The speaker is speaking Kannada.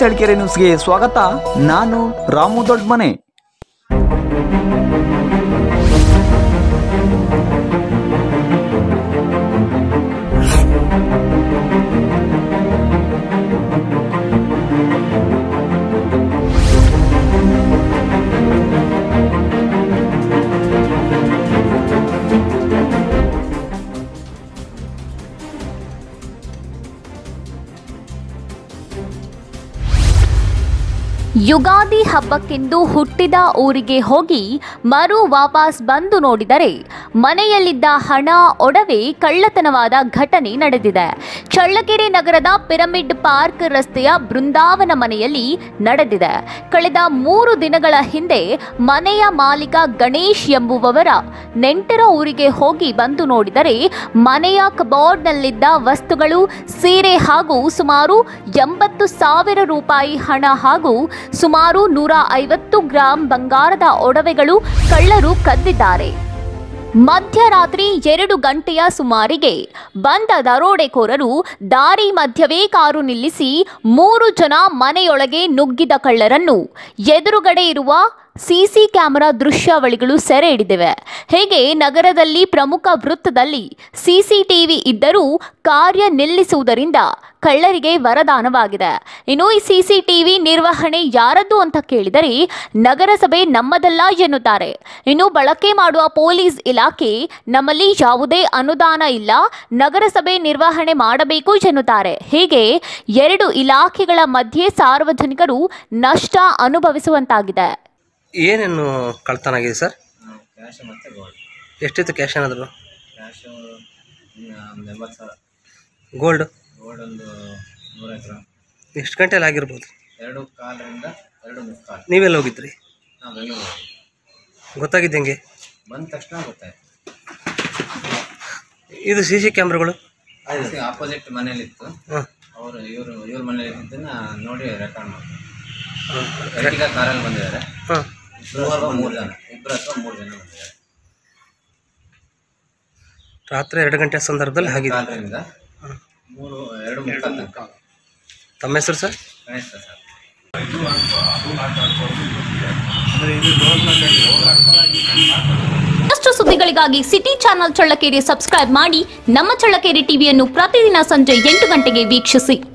ಚಳ್ಳಕೆರೆ ನ್ಯೂಸ್ಗೆ ಸ್ವಾಗತ ನಾನು ರಾಮು ದೊಡ್ಮನೆ ಯುಗಾದಿ ಹಬ್ಬಕ್ಕೆಂದು ಹುಟ್ಟಿದ ಊರಿಗೆ ಹೋಗಿ ಮರು ವಾಪಸ್ ಬಂದು ನೋಡಿದರೆ ಮನೆಯಲ್ಲಿದ್ದ ಹಣ ಒಡವೆ ಕಳ್ಳತನವಾದ ಘಟನೆ ನಡೆದಿದೆ ಚಳ್ಳಕೆರೆ ನಗರದ ಪಿರಮಿಡ್ ಪಾರ್ಕ್ ರಸ್ತೆಯ ಬೃಂದಾವನ ಮನೆಯಲ್ಲಿ ನಡೆದಿದೆ ಕಳೆದ ಮೂರು ದಿನಗಳ ಹಿಂದೆ ಮನೆಯ ಮಾಲೀಕ ಗಣೇಶ್ ಎಂಬುವವರ ನೆಂಟರ ಊರಿಗೆ ಹೋಗಿ ಬಂದು ನೋಡಿದರೆ ಮನೆಯ ಕಬೋರ್ಡ್ನಲ್ಲಿದ್ದ ವಸ್ತುಗಳು ಸೀರೆ ಹಾಗೂ ಸುಮಾರು ಎಂಬತ್ತು ಸಾವಿರ ರೂಪಾಯಿ ಹಣ ಹಾಗೂ ಸುಮಾರು ನೂರ ಐವತ್ತು ಗ್ರಾಂ ಬಂಗಾರದ ಒಡವೆಗಳು ಕಳ್ಳರು ಕದ್ದಿದ್ದಾರೆ ಮಧ್ಯರಾತ್ರಿ ಎರಡು ಗಂಟೆಯ ಸುಮಾರಿಗೆ ಬಂದ ದರೋಡೆಕೋರರು ದಾರಿ ಮಧ್ಯವೇ ಕಾರು ನಿಲ್ಲಿಸಿ ಮೂರು ಜನ ಮನೆಯೊಳಗೆ ನುಗ್ಗಿದ ಕಳ್ಳರನ್ನು ಎದುರುಗಡೆ ಇರುವ ಸಿಸಿ ಕ್ಯಾಮೆರಾ ದೃಶ್ಯಾವಳಿಗಳು ಸೆರೆ ಹಿಡಿದಿವೆ ಹೇಗೆ ನಗರದಲ್ಲಿ ಪ್ರಮುಖ ವೃತ್ತದಲ್ಲಿ ಸಿಸಿಟಿವಿ ಇದ್ದರೂ ಕಾರ್ಯ ನಿಲ್ಲಿಸುವುದರಿಂದ ಕಳ್ಳರಿಗೆ ವರದಾನವಾಗಿದೆ ಇನ್ನು ಈ ಸಿಸಿಟಿವಿ ನಿರ್ವಹಣೆ ಯಾರದ್ದು ಅಂತ ಕೇಳಿದರೆ ನಗರಸಭೆ ನಮ್ಮದಲ್ಲ ಎನ್ನುತ್ತಾರೆ ಇನ್ನು ಬಳಕೆ ಮಾಡುವ ಪೊಲೀಸ್ ಇಲಾಖೆ ನಮ್ಮಲ್ಲಿ ಯಾವುದೇ ಅನುದಾನ ಇಲ್ಲ ನಗರಸಭೆ ನಿರ್ವಹಣೆ ಮಾಡಬೇಕು ಎನ್ನುತ್ತಾರೆ ಹೀಗೆ ಎರಡು ಇಲಾಖೆಗಳ ಮಧ್ಯೆ ಸಾರ್ವಜನಿಕರು ನಷ್ಟ ಅನುಭವಿಸುವಂತಾಗಿದೆ ಏನೇನು ಕಳ್ತನ ಆಗಿದೆ ಸರ್ ಕ್ಯಾಶ್ ಮತ್ತು ಗೋಲ್ಡ್ ಎಷ್ಟಿತ್ತು ಕ್ಯಾಶ್ ಏನಾದ್ರು ಕ್ಯಾಶು ಒಂದು ಎಂಬತ್ತು ಸಾವಿರ ಗೋಲ್ಡ್ ಗೋಲ್ಡ್ ಒಂದು ನೂರೈವತ್ತು ಗ್ರಾಮ್ ಎಷ್ಟು ಗಂಟೆಲಿ ಆಗಿರ್ಬೋದು ಎರಡು ಕಾಲರಿಂದ ಎರಡು ಮುಕ್ಕಾಲು ನೀವೆಲ್ಲ ಹೋಗಿದ್ರಿ ನಾವು ಬೆಂಗಳೂರು ಹೋದ್ವಿ. ಗೊತ್ತಾಗಿದ್ದು ಹೆಂಗೆ ಬಂದ ತಕ್ಷಣ ಗೊತ್ತಾಯ್ತು ಇದು ಸಿ ಸಿ ಕ್ಯಾಮ್ರಾಗಳು ಆಪೋಸಿಟ್ ಮನೇಲಿತ್ತು ಹಾಂ ಅವರು ಇವರು ಇವ್ರ ಮನೇಲಿ ಇದ್ದನ್ನ ನೋಡಿ ರೆಕಾರ್ಡ್ ಮಾಡ್ತಾರೆ ಎರ್ಟಿಗ ಕಾರಲ್ಲಿ ಬಂದಿದ್ದಾರೆ ಹಾಂ ಇಬ್ಬರು ಅಥವಾ ಮೂರು ಜನ ಇಬ್ಬರು ಅಥವಾ ಮೂರು ಜನ ಬಂದಿದ್ದಾರೆ ರಾತ್ರಿ ಎರಡು ಗಂಟೆ ಸಂದರ್ಭದಲ್ಲಿ ಆಗಿದೆ ಕಾಲರಿಂದ ಮೂರು ಎರಡು ಮುಕ್ಕಾಲು ತನಕ ತಮ್ಮ ಹೆಸರು ಸರ್ ಗಣೇಶ ಸರ್ ಇನ್ನಷ್ಟು ಸುದ್ದಿಗಳಿಗಾಗಿ ಸಿಟಿ ಚಾನೆಲ್ ಚಳ್ಳಕೆರೆ ಸಬ್ಸ್ಕ್ರೈಬ್ ಮಾಡಿ ನಮ್ಮ ಚಳ್ಳಕೆರೆ ಟಿವಿಯನ್ನು ಪ್ರತಿದಿನ ಸಂಜೆ ಎಂಟು ಗಂಟೆಗೆ ವೀಕ್ಷಿಸಿ